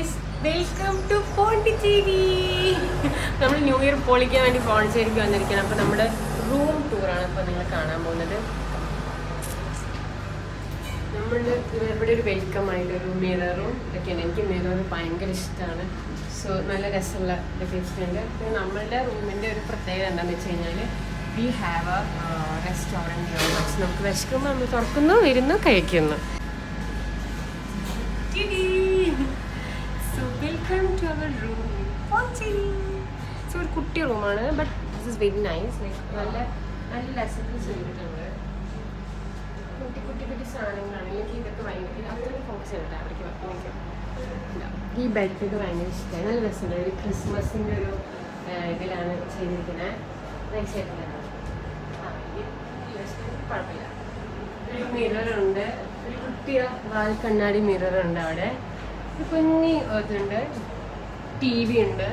Guys welcome to Pondicherry നമ്മൾ new year പൊളിക്കാൻ വേണ്ടി പോണ്ടിച്ചേരിക്ക് വന്നിരിക്കുകയാണ് അപ്പോൾ നമ്മുടെ റൂം ടൂറാണ് ഇപ്പോൾ നിങ്ങൾ കാണാൻ പോകുന്നത് നമ്മൾ ഇവിടെ ഒരു വെൽക്കം ആയിട്ട് ഒരു മിററും ഇതൊക്കെയാണ് എനിക്ക് മിറർ ഭയങ്കര ഇഷ്ടമാണ് സോ നല്ല രസമുള്ള ഇതൊക്കെ ഇഷ്ടമുണ്ട് പിന്നെ നമ്മളുടെ റൂമിൻ്റെ ഒരു പ്രത്യേകത എന്താണെന്ന് വെച്ച് കഴിഞ്ഞാൽ വി ഹാവ് എ റെസ്റ്റോറൻറ്റ് നമുക്ക് വിശക്കുമ്പോൾ നമ്മൾ തുറക്കുന്നു വരുന്നു കഴിക്കുന്നു so welcome to our room so ഒരു കുട്ടി റൂമാണ് but this is very nice like നല്ല നല്ല രസത്തിൽ ചെയ്തിട്ടുണ്ട് കുട്ടി കുട്ടി കുട്ടി സാധനങ്ങളാണ് എനിക്ക് ഇതൊക്കെ ഭയങ്കര അത്രയും ഫോക്കസ് ചെയ്തിട്ട് അവർക്ക് എനിക്ക് ഇതാ. ഈ ബെഡൊക്കെ ഭയങ്കര ഇഷ്ടമായി നല്ല രസമുണ്ട് ഒരു ക്രിസ്മസിൻ്റെ ഒരു ആ, ഇതിലാണ് ചെയ്തിരിക്കുന്നത് നൈസ് ആയിട്ടുണ്ട് ആ, ഇത് കുഴപ്പമില്ല ഒരു മിററുണ്ട് ഒരു കുട്ടിയ വാൽ കണ്ണാടി മിററുണ്ട് അവിടെ ഒരു കുഞ്ഞി ഇതുണ്ട് ടി വി ഉണ്ട്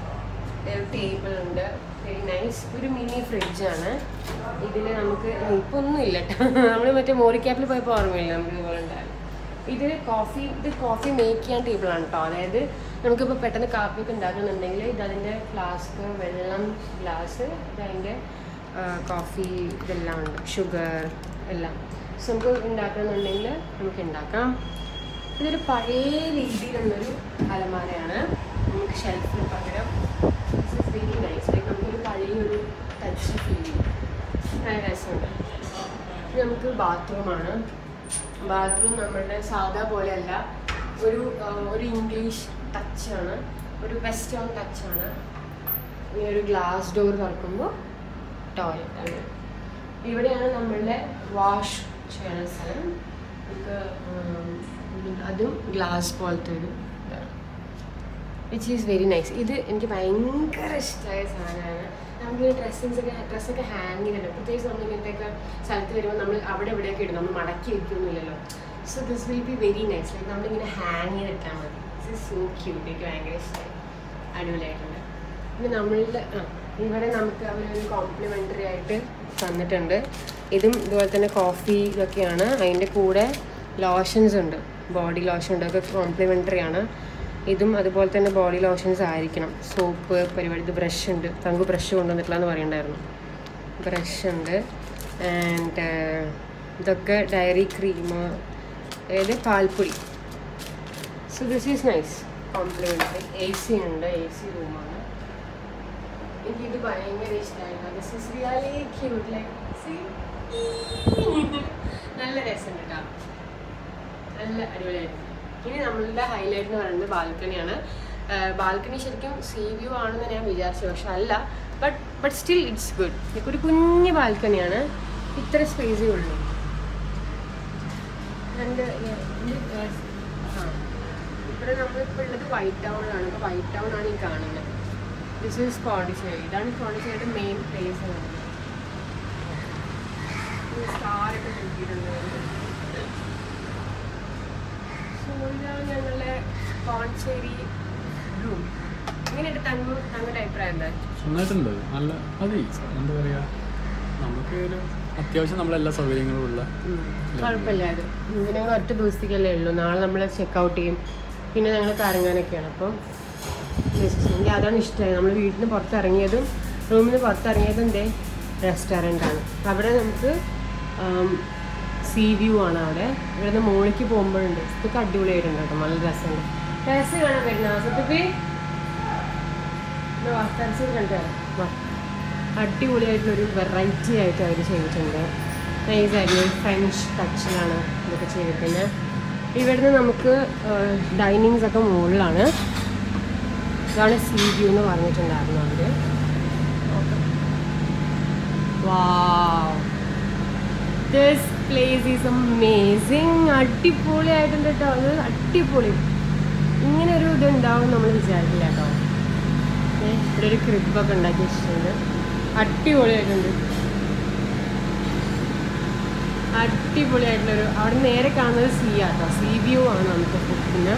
ടേബിൾ ഉണ്ട് വെരി നൈസ് ഒരു മിനി ഫ്രിഡ്ജാണ് ഇതിൽ നമുക്ക് ഇപ്പം ഒന്നുമില്ല കേട്ടോ നമ്മൾ മറ്റേ മോറിക്യാപ്പിൽ പോയപ്പോൾ ഓർമ്മയില്ല നമുക്ക് ഇതുപോലെ ഉണ്ടായിരുന്നു ഇത് കോഫി ഇത് കോഫി മേക്ക് ചെയ്യാൻ ടേബിളാണ് കേട്ടോ അതായത് നമുക്കിപ്പോൾ പെട്ടെന്ന് കാപ്പിയൊക്കെ ഉണ്ടാക്കുന്നുണ്ടെങ്കിൽ ഇത് അതിൻ്റെ ഫ്ലാസ്ക് വെള്ളം ഗ്ലാസ് ഇത് അതിൻ്റെ കോഫി ഇതെല്ലാം ഉണ്ട് ഷുഗർ എല്ലാം സോ നമുക്ക് ഉണ്ടാക്കണമെന്നുണ്ടെങ്കിൽ നമുക്ക് ഉണ്ടാക്കാം ഇതൊരു പഴയ രീതിയിലുള്ളൊരു അലമാരയാണ് നമുക്ക് ഷെൽഫിന് പകരം വെരി നൈസ് ലൈക്ക് നമുക്കൊരു പഴയൊരു ടച്ച് ഫീൽ ചെയ്യും നല്ല രസമുണ്ട് ഇത് നമുക്ക് ബാത്റൂമാണ് ബാത്റൂം നമ്മളുടെ സാധാ പോലെയല്ല ഒരു ആ, ഒരു ഇംഗ്ലീഷ് ടച്ചാണ് ഒരു വെസ്റ്റേൺ ടച്ചാണ് ഇങ്ങനെ ഒരു ഗ്ലാസ് ഡോർ തുറക്കുമ്പോൾ ടോയ്ലറ്റ് ആണ് ഇവിടെയാണ് നമ്മളുടെ വാഷ് ചെയ്യുന്ന സ്ഥലം നമുക്ക് ഉം, അതും ഗ്ലാസ് പോലത്തെ ഒരു ഇതാണ് വിച്ച് ഈസ് വെരി നൈസ് ഇത് എനിക്ക് ഭയങ്കര ഇഷ്ടമായ സാധനമാണ് നമുക്ക് ഡ്രസ്സിങ്സ് ഒക്കെ ഡ്രസ്സൊക്കെ ഹാങ് ചെയ്തിട്ടുണ്ട് പ്രത്യേകിച്ച് നമ്മൾ ഇങ്ങനത്തെയൊക്കെ സ്ഥലത്ത് വരുമ്പോൾ നമ്മൾ അവിടെ ഇവിടെയൊക്കെ ഇടും നമ്മൾ മടക്കി വെക്കൊന്നുമില്ലല്ലോ so this will be very nice like നമ്മളിങ്ങനെ ഹാങ് ചെയ്തിട്ടാൽ മതി ദിസ് ഇസ് സോ ക്യൂട്ട് എനിക്ക് ഭയങ്കര ഇഷ്ടമായി അടിപൊളിയായിട്ടുണ്ട് പിന്നെ നമ്മളുടെ ആ ഇവിടെ നമുക്ക് അവരൊരു കോംപ്ലിമെൻ്ററി ആയിട്ട് തന്നിട്ടുണ്ട് ഇതും ഇതുപോലെ തന്നെ കോഫി ഇതൊക്കെയാണ് അതിൻ്റെ കൂടെ ലോഷൻസ് ഉണ്ട് ബോഡി ലോഷൻ ഉണ്ട് അതൊക്കെ കോംപ്ലിമെൻ്ററി ആണ് ഇതും അതുപോലെ തന്നെ ബോഡി ലോഷൻസ് ആയിരിക്കണം സോപ്പ് പരിപാടി ഇത് ബ്രഷ് ഉണ്ട് തങ്കു ബ്രഷ് കൊണ്ടുവന്നിട്ടില്ലെന്ന് പറയണ്ടായിരുന്നു ബ്രഷ് ഉണ്ട് ആൻഡ് ഇതൊക്കെ ഡയറി ക്രീം അതായത് പാൽപ്പൊടി so this is nice complimentary A C ഉണ്ട് എ സി റൂമാണ് എനിക്കിത് ഭയങ്കര ഇഷ്ടമായിരുന്നു this is really cute like നല്ല രസമുണ്ട് കേട്ടോ നല്ല അടിപൊളിയായിരുന്നു ഇനി നമ്മളുടെ ഹൈലൈറ്റ് എന്ന് പറയുന്നത് ബാൽക്കണിയാണ് ബാൽക്കണി ശരിക്കും സീ വ്യൂ ആണെന്ന് ഞാൻ വിചാരിച്ചു പക്ഷെ അല്ല but but still it's good ഇതൊക്കെ ഒരു കുഞ്ഞു ബാൽക്കണിയാണ് ഇത്ര സ്പേസേ ഉള്ളൂ ആൻഡ് ആ ഇവിടെ നമ്മളിപ്പോൾ ഉള്ളത് വൈറ്റ് ടൗണിലാണ് ഇപ്പോൾ വൈറ്റ് ടൗൺ ആണ് ഈ കാണുന്നത് ദിസ് ഈസ് പോണ്ടിച്ചേരി ഇതാണ് പോണ്ടിച്ചേരിയുടെ മെയിൻ പ്ലേസ് സ്റ്റാറൊക്കെ കിട്ടിയിട്ടുണ്ട് സോ ഇതാണ് ഞങ്ങളുടെ പോണ്ടിച്ചേരി റൂം ഇങ്ങനെയായിട്ട് തങ്ങു തങ്ങളുടെ അഭിപ്രായം എന്താ നന്നായിട്ടുണ്ട് നല്ല മതി എന്താ പറയുക നമുക്ക് ഒരു അത്യാവശ്യം നമ്മളെല്ലാ സൗകര്യങ്ങളും ഉള്ള കുഴപ്പമില്ല അത് ഇത് ഞങ്ങൾ ഒറ്റ ദിവസത്തേക്കല്ലേ ഉള്ളൂ നാളെ നമ്മൾ ചെക്ക് ഔട്ട് ചെയ്യും പിന്നെ ഞങ്ങൾ കറങ്ങാനൊക്കെയാണ് അപ്പം ജസ്റ്റ് എനിക്ക് അതാണ് ഇഷ്ടമായി നമ്മൾ വീട്ടിൽ നിന്ന് പുറത്തിറങ്ങിയതും റൂമിൽ നിന്ന് പുറത്തിറങ്ങിയതും എന്തേ റെസ്റ്റോറൻ്റ് ആണ് അവിടെ നമുക്ക് സീ വ്യൂ ആണ് അവിടെ ഇവിടെ നിന്ന് മുകളിലേക്ക് പോകുമ്പോഴുണ്ട് ഇതൊക്കെ അടിപൊളിയായിട്ടുണ്ട് കേട്ടോ നല്ല രസമുണ്ട് ടെറസ് കാണാൻ വരുന്ന സത്യപ്പി വാ ടെറസിൽ കണ്ടു വാ അടിപൊളിയായിട്ടുള്ളൊരു വെറൈറ്റി ആയിട്ട് അവർ ചെയ്തിട്ടുണ്ട് നൈസായിരുന്നു ഫ്രഞ്ച് ടച്ചിലാണ് ഇതൊക്കെ ചെയ്തിരിക്കുന്നത് ഇവിടുന്ന് നമുക്ക് ഡൈനിങ്സ് ഒക്കെ മുകളിലാണ് ഇതാണ് സീ വ്യൂ എന്ന് പറഞ്ഞിട്ടുണ്ടായിരുന്നു അവർ wow this place is amazing അടിപൊളിയായിട്ടുണ്ട് കേട്ടോ അത് അടിപൊളി ഇങ്ങനെ ഒരു ഇത് ഉണ്ടാവും നമ്മൾ വിചാരിക്കില്ല കേട്ടോ ഏ, ഇവിടെ ഒരു ക്രിബൊക്കെ ഉണ്ടാക്കി വെച്ചിട്ടുണ്ട് അടിപൊളിയായിട്ടുണ്ട് അടിപൊളിയായിട്ടുള്ളൊരു അവിടെ നേരെ കാണുന്നത് സീ ആട്ടോ സീ വ്യൂ ആണ് നമുക്ക് പിന്നെ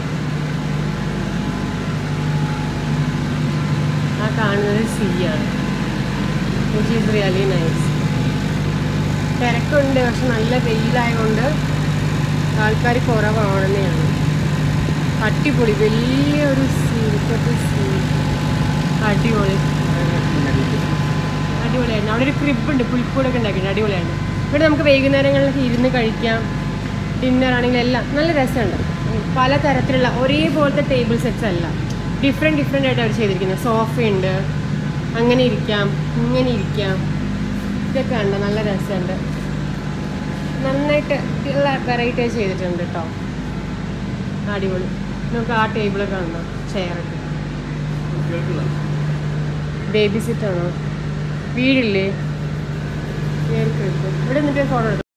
ആ കാണുന്നത് സീ ആണ് വിച്ച് ഈസ് റിയലി നൈസ് തിരക്കുണ്ട് പക്ഷെ നല്ല വെയിലായതുകൊണ്ട് ആൾക്കാർ കുറവാണെന്നെയാണ് അടിപൊളി വലിയൊരു സീറ്റപ്പ് അടിപൊളി അടിപൊളിയായിരുന്നു അവിടെ ഒരു ക്രിബ് ഉണ്ട് പുൽക്കൂടൊക്കെ ഉണ്ടാക്കിയിട്ടുണ്ട് അടിപൊളിയാണ് ഇവിടെ നമുക്ക് വൈകുന്നേരങ്ങളിലൊക്കെ ഇരുന്ന് കഴിക്കാം ഡിന്നർ ആണെങ്കിലും എല്ലാം നല്ല രസമുണ്ട് പല തരത്തിലുള്ള ഒരേപോലത്തെ ടേബിൾ സെറ്റ്സ് അല്ല ഡിഫറെൻറ്റ് ഡിഫറെൻ്റ് ആയിട്ട് അവർ ചെയ്തിരിക്കുന്നത് സോഫയുണ്ട് അങ്ങനെ ഇരിക്കാം ഇങ്ങനെ ഇരിക്കാം ഇതൊക്കെ ഉണ്ട് നല്ല രസമുണ്ട് നന്നായിട്ട് ഉള്ള വെറൈറ്റി ചെയ്തിട്ടുണ്ട് കേട്ടോ അടിപൊളി നമുക്ക് ആ ടേബിളൊക്കെ ഉണ്ടോ ചെയറൊക്കെ ബേബി സിറ്റാണോ വീടില്ലേ ഇവിടെ നിന്നിട്ട് ഫോട്ടോ എടുത്തു